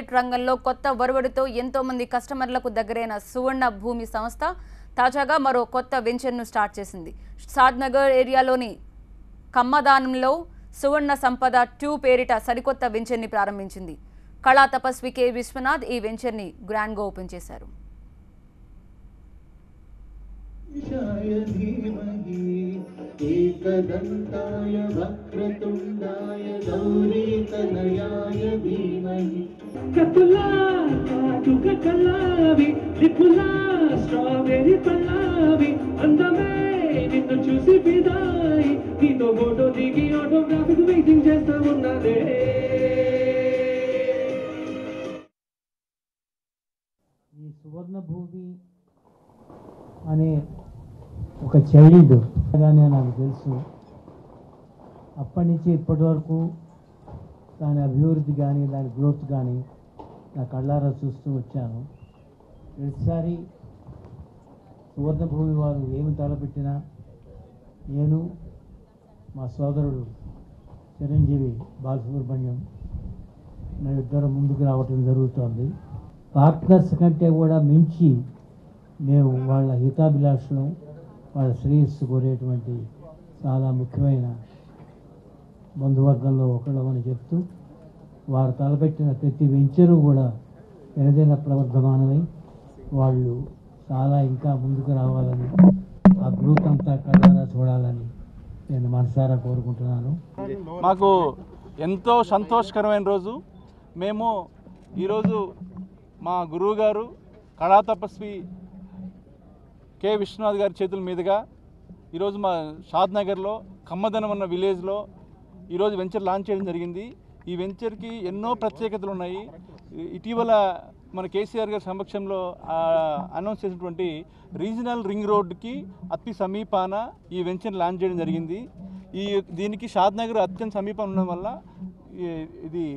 estate రంగంలో కొత్త ఒరవడితో ఎంతో మంది కస్టమర్లకు దగ్గరైన సువర్ణ భూమి సంస్థ తాజాగా మరో కొత్త వెంచర్ను స్టార్ట్ చేసింది షాద్నగర్ ఏరియాలోని కమ్మదానంలో సువర్ణ సంపద టూ పేరిట సరికొత్త వెంచర్ని ప్రారంభించింది కళా తపస్వి కె విశ్వనాథ్ ఈ వెంచర్ని గ్రాండ్గా ఓపెన్ చేశారు ईशाय धीमहि एकदन्ताय वक्रतुण्डाय गौरीतनयाय धीमहि కతులా కాటుక కల్లావి లిపులా స్ట్రాబెరీ పల్లావి అందమే నిన్ను చూసి ఫిదాయి నీతో ఫోటో దిగి ఆటోగ్రాఫిక్ వెయిటింగ్ చేస్తా ఉన్నదే ఈ సువర్ణ భూమి అనే ఒక చైల్డ్ గానే నాకు తెలుసు అప్పటి నుంచి ఇప్పటి వరకు దాని అభివృద్ధి కానీ దాని గ్రోత్ కానీ నా కళ్ళారా చూస్తూ వచ్చాను ప్రతిసారి సువర్ణ భూమి వారు ఏమి తలపెట్టినా నేను మా సోదరుడు చిరంజీవి బాలసుబ్రహ్మణ్యం మేమిద్దరం ముందుకు రావటం జరుగుతోంది పార్ట్నర్స్ కంటే కూడా మించి మేము వాళ్ళ హితాభిలాషను వాళ్ళ శ్రేయస్సు కోరేటువంటి చాలా ముఖ్యమైన బంధువర్గంలో ఒకళ్ళమని చెప్తూ వారు తలపెట్టిన ప్రతి వెంచరు కూడా ఎనదైన ప్రవర్ధమానమై వాళ్ళు చాలా ఇంకా ముందుకు రావాలని ఆ గ్రూప్ అంతా కళ్ళారా చూడాలని నేను మనసారా కోరుకుంటున్నాను మాకు ఎంతో సంతోషకరమైన రోజు మేము ఈరోజు మా గురువు గారు కళా తపస్వి కె విశ్వనాథ్ గారి చేతుల మీదుగా ఈరోజు మా షాద్ నగర్లో కమ్మదనం అన్న విలేజ్లో ఈరోజు వెంచర్ లాంచ్ చేయడం జరిగింది ఈ వెంచర్కి ఎన్నో ప్రత్యేకతలు ఉన్నాయి ఇ- ఇటీవల మన కేసీఆర్ గారి సమక్షంలో ఆ, అనౌన్స్ చేసినటువంటి రీజనల్ రింగ్ రోడ్కి అతి సమీపాన ఈ వెంచర్ లాంచ్ చేయడం జరిగింది ఈ దీనికి షాద్ నగర్ అత్యంత సమీపం ఉండడం వల్ల ఈ- ఇది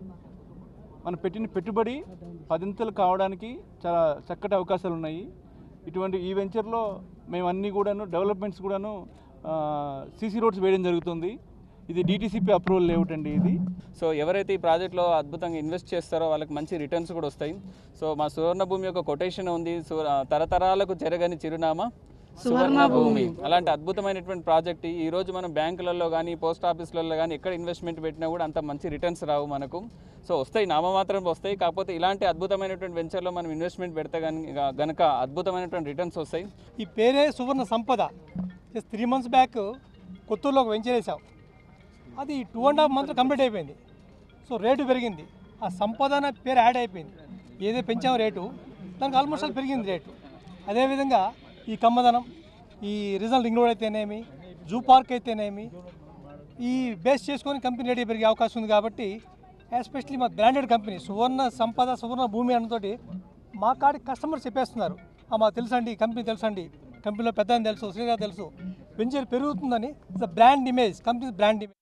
మనం పెట్టిన పెట్టుబడి పదింతలు కావడానికి చాలా చక్కటి అవకాశాలు ఉన్నాయి ఇటువంటి ఈ వెంచర్లో మేము అన్నీ కూడాను డెవలప్మెంట్స్ కూడాను సీసీ రోడ్స్ వేయడం జరుగుతుంది ఇది డిటీసీపీ అప్రూవల్ లేఅవుట్ అండి ఇది సో ఎవరైతే ఈ ప్రాజెక్ట్లో అద్భుతంగా ఇన్వెస్ట్ చేస్తారో వాళ్ళకి మంచి రిటర్న్స్ కూడా వస్తాయి సో మా సువర్ణ భూమి యొక్క కొటేషన్ ఉంది సు- ఆ, తరతరాలకు చెరగని చిరునామా సువర్ణ భూమి అలాంటి అద్భుతమైనటువంటి ప్రాజెక్ట్ ఈ రోజు మనం బ్యాంకులలో కానీ పోస్ట్ ఆఫీసులలో కానీ ఎక్కడ ఇన్వెస్ట్మెంట్ పెట్టినా కూడా అంత మంచి రిటర్న్స్ రావు మనకు సో వస్తాయి నామమాత్రం వస్తాయి కాకపోతే ఇలాంటి అద్భుతమైనటువంటి వెంచర్లో మనం ఇన్వెస్ట్మెంట్ పెడితే గనుక గనక అద్భుతమైనటువంటి రిటర్న్స్ వస్తాయి ఈ పేరే Suvarna Sampada just three months back కొత్తూరులో ఒక వెంచర్ వేసాం అది two and half months complete అయిపోయింది సో రేటు పెరిగింది ఆ సంపద అనే పేరు యాడ్ అయిపోయింది ఏదో పెంచాం రేటు దానికి ఆల్మోస్ట్ ఆల్ పెరిగింది రేటు అదేవిధంగా ఈ కమ్మదనం ఈ రిజల్ట్ రింగ్ రోడ్ అయితేనేమి జూ పార్క్ అయితేనేమి ఈ బేస్ చేసుకొని కంపెనీ రేటు పెరిగే అవకాశం ఉంది కాబట్టి ఎస్పెషలీ మా బ్రాండెడ్ కంపెనీ సువర్ణ సంపద సువర్ణ భూమి అన్నతోటి మా కాడికి కస్టమర్స్ చెప్పేస్తున్నారు "ఆ, మాకు తెలుసండి ఈ కంపెనీ తెలుసండి కంపెనీలో పెద్ద తెలుసు శ్రీగా తెలుసు వెంచర్ పెరుగుతుందని it's brand image company brand image